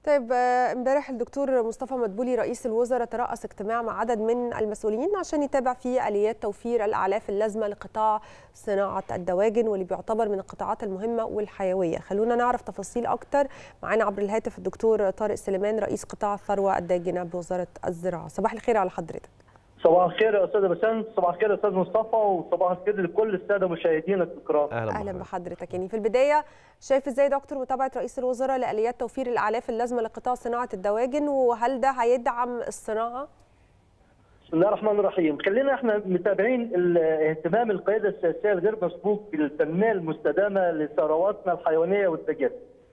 طيب آه، امبارح الدكتور مصطفى مدبولي رئيس الوزراء ترأس اجتماع مع عدد من المسؤولين عشان يتابع فيه اليات توفير الاعلاف اللازمه لقطاع صناعه الدواجن واللي بيعتبر من القطاعات المهمه والحيويه خلونا نعرف تفاصيل اكتر معانا عبر الهاتف الدكتور طارق سليمان رئيس قطاع الثروه الداجنه بوزاره الزراعه صباح الخير على حضرتك صباح الخير يا استاذ بسنت صباح الخير يا استاذ مصطفى وصباح الخير لكل الساده مشاهدينا الكرام اهلا, أهلا بحضرتك يعني في البدايه شايف ازاي دكتور متابعه رئيس الوزراء لاليات توفير الاعلاف اللازمه لقطاع صناعه الدواجن وهل ده هيدعم الصناعه بسم الله الرحمن الرحيم خلينا احنا متابعين اهتمام القياده السياسيه الغير مسبوق بالتنميه المستدامه لثرواتنا الحيوانيه والدجاج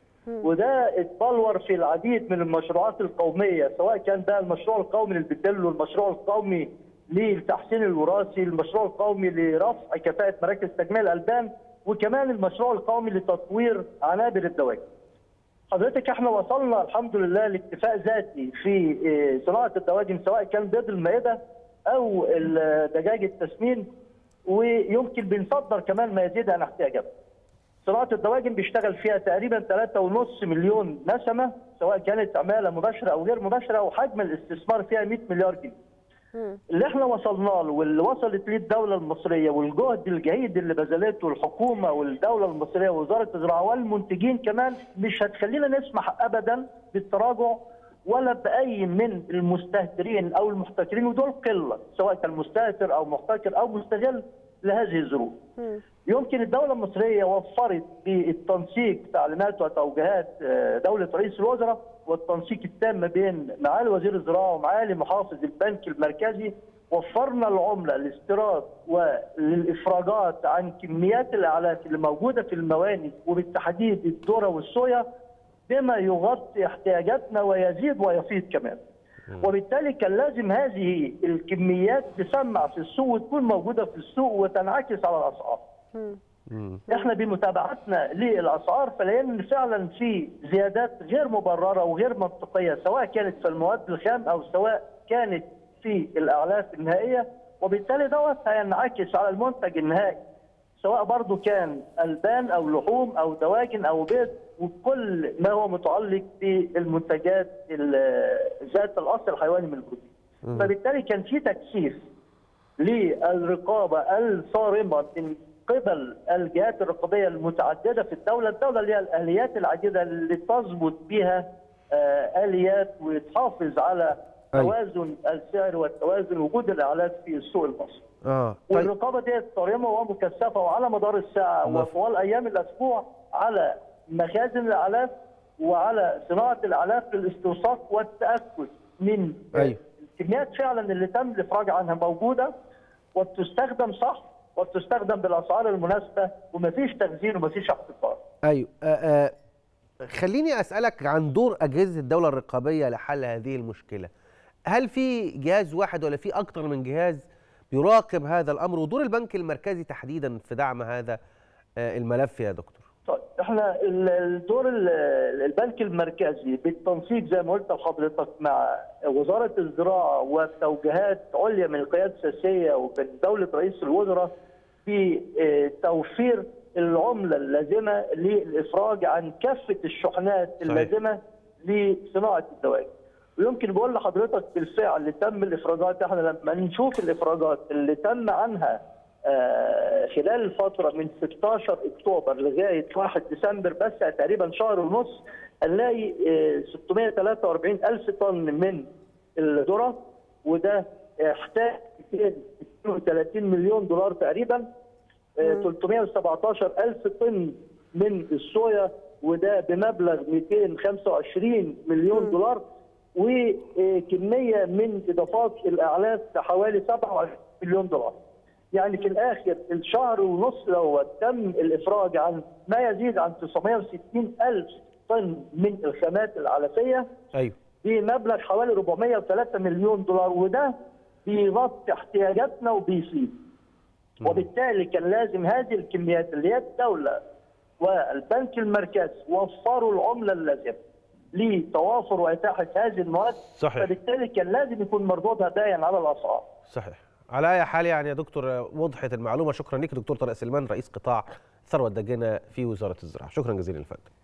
وده اتبلور في العديد من المشروعات القوميه سواء كان ده المشروع القومي للبتل والمشروع القومي للتحسين الوراثي، المشروع القومي لرفع كفاءه مراكز تجميع الالبان وكمان المشروع القومي لتطوير عنابر الدواجن. حضرتك احنا وصلنا الحمد لله لاكتفاء ذاتي في صناعه الدواجن سواء كان بيض المائده او دجاج التسمين ويمكن بنصدر كمان ما يزيد عن احتياجاتنا. صناعه الدواجن بيشتغل فيها تقريبا 3.5 مليون نسمه سواء كانت عماله مباشره او غير مباشره وحجم الاستثمار فيها 100 مليار جنيه. اللي احنا وصلنا له واللي وصلت ليه الدوله المصريه والجهد الجيد اللي بذلته الحكومه والدوله المصريه ووزاره الزراعه والمنتجين كمان مش هتخلينا نسمح ابدا بالتراجع ولا باي من المستهترين او المحتكرين ودول قله سواء كان مستهتر او محتكر او مستغل لهذه الظروف. يمكن الدولة المصرية وفرت بالتنسيق تعليمات وتوجيهات دولة رئيس الوزراء والتنسيق التام بين معالي وزير الزراعة ومعالي محافظ البنك المركزي وفرنا العملة الاستيراد وللإفراجات عن كميات الأعلاف اللي موجودة في المواني وبالتحديد الذرة والصويا بما يغطي احتياجاتنا ويزيد ويفيض كمان. وبالتالي كان لازم هذه الكميات تسمع في السوق وتكون موجودة في السوق وتنعكس على الأسعار. احنا بمتابعتنا للاسعار فلقينا ان فعلا في زيادات غير مبرره وغير منطقيه سواء كانت في المواد الخام او سواء كانت في الاعلاف النهائيه وبالتالي دوت هينعكس على المنتج النهائي سواء برضه كان البان او لحوم او دواجن او بيض وكل ما هو متعلق بالمنتجات ذات الاصل الحيواني من البروتين. فبالتالي كان في تكثيف للرقابه الصارمه من قبل الجهات الرقابيه المتعدده في الدوله، الدوله اللي هي الاليات العديده اللي تضبط بها آه اليات وتحافظ على توازن السعر والتوازن وجود الاعلاف في السوق المصري. اه طيب. والرقابه دي صارمه ومكثفه وعلى مدار الساعه وطوال ايام الاسبوع على مخازن الاعلاف وعلى صناعه الاعلاف للاستوثاق والتاكد من أيوه. الكميات فعلا اللي تم الافراج عنها موجوده وبتستخدم صح وبتستخدم بالاسعار المناسبه ومفيش تخزين ومفيش احتكار. ايوه آه آه خليني اسالك عن دور اجهزه الدوله الرقابيه لحل هذه المشكله. هل في جهاز واحد ولا في اكثر من جهاز بيراقب هذا الامر ودور البنك المركزي تحديدا في دعم هذا آه الملف يا دكتور؟ طيب احنا الدور البنك المركزي بالتنسيق زي ما قلت لحضرتك مع وزاره الزراعه وتوجيهات عليا من القياده السياسيه ومن دوله رئيس الوزراء في توفير العمله اللازمه للافراج عن كافه الشحنات اللازمه لصناعه الدواجن. ويمكن بقول لحضرتك بالفعل تم الافراجات احنا لما نشوف الافراجات اللي تم عنها خلال الفتره من 16 اكتوبر لغايه 1 ديسمبر بس تقريبا شهر ونص هنلاقي 643 الف طن من الذره وده احتاج 232 مليون دولار تقريبا 317 الف طن من الصويا وده بمبلغ 225 مليون دولار وكميه من اضافات الاعلاف حوالي 27 مليون دولار. يعني في الاخر الشهر ونص دوت تم الافراج عن ما يزيد عن 960 الف طن من الخامات العلفيه ايوه بمبلغ حوالي 403 مليون دولار وده بيغطي احتياجاتنا وبيفيد وبالتالي كان لازم هذه الكميات اللي هي الدوله والبنك المركزي وفروا العمله اللازمه لتوافر واتاحه هذه المواد صحيح. فبالتالي كان لازم يكون مردودها باين على الاسعار صحيح على اي حال يعني يا دكتور وضحت المعلومه شكرا لك دكتور طارق سليمان رئيس قطاع الثروه الداجنه في وزاره الزراعه شكرا جزيلا لفندم